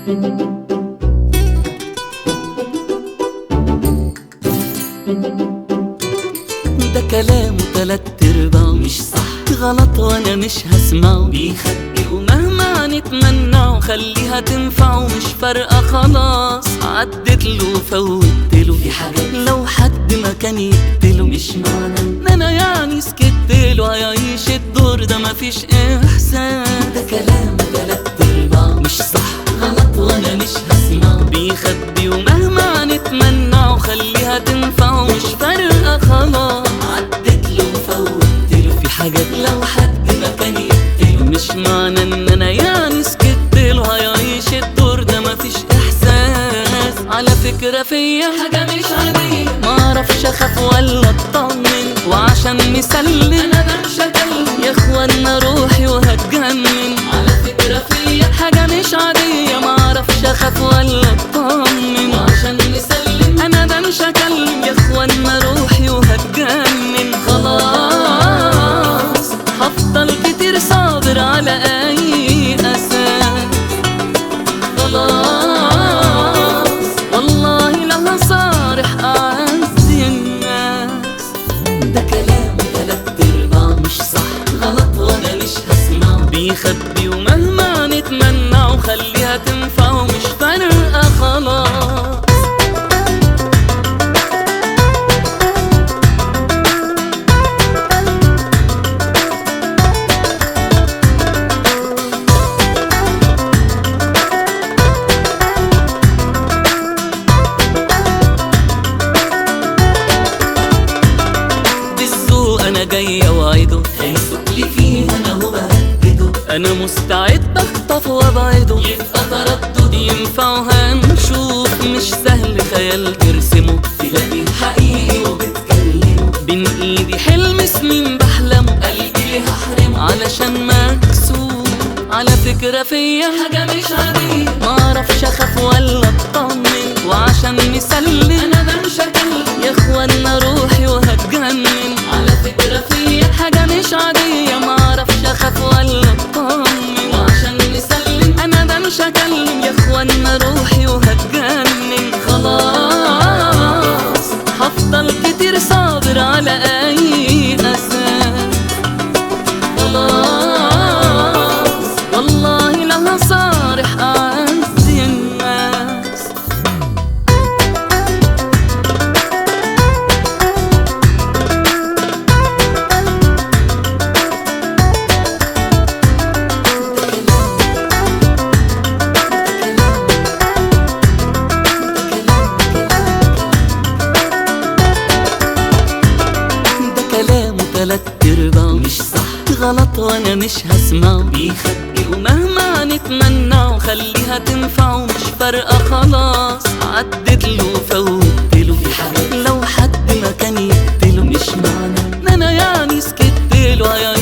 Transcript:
ده كلامه تلات ارباعه مش صح غلط وانا مش هسمعه بيخبي ومهما نتمنعه خليها تنفعه مش فارقة خلاص عدت له وفوت له في حاجات لو حد ما كان يقتله مش معنى ان انا يعني سكت له هيعيش الدور ده مفيش احساس ده كلامه تلات ارباعه مش صح غلط وانا مش هسمعه بيخبي ومهما نتمنعه خليها تنفعه مش فارقة خلاص عدت له وفوت له في حاجات لو حد ما كان يقتله مش معنى ان انا يعني سكت له هيعيش الدور ده مفيش احساس على فكرة فيا حاجة مش عادية معرفش اخاف ولا اطمن وعشان مسلم انا بمشي اكلم يا اخوانا روحي وهتجنن على فكرة فيا حاجة مش عادية معرفش اخاف ولا اطمن وعشان مسلم انا بمشي اكلم يا اخوانا روحي وهتجنن خلاص هفضل كتير صابر على اي اساس خلاص والله لا هصارح اعز الناس ده كلام تلات ارباع مش صح غلط وانا مش هسمعه بيخبي ومهما نتمنعه خليها تنفعه مش فارقة خلاص بالذوق انا جاي اوعده هيسوق لي فيه انا هو بهدده انا مستعد اخطف وابعده يبقى تردد ينفع هنشوف مش سهل خيال ترسمه تلاقي حقيقي وبتكلمه بين ايدي حلم سنين بحلمه قلبي ليه هحرمه علشان مكسور على فكرة فيا حاجة مش عادية معرفش اخاف ولا اطمن وعشان مسلم انا بمشي اكلم يا اخوانا روحي وهتجنن على فكرة فيا حاجة مش عادية معرفش اخاف ولا اطمن وعشان مسلم انا بمشي اكلم يا اخوانا روحي وهتجنن خلاص هفضل كتير صابر على اي اساس خلاص والله لا هصارح اعز الناس ده كلامه تلات ارباعه مش صح غلط وانا مش هسمعه بيخبي ومهما نتمنعه خليها تنفعه مش فارقة خلاص عدت له وفوت له في حاجات لو حد ما كان يقتله مش معنى ان انا يعني سكت له هيعيش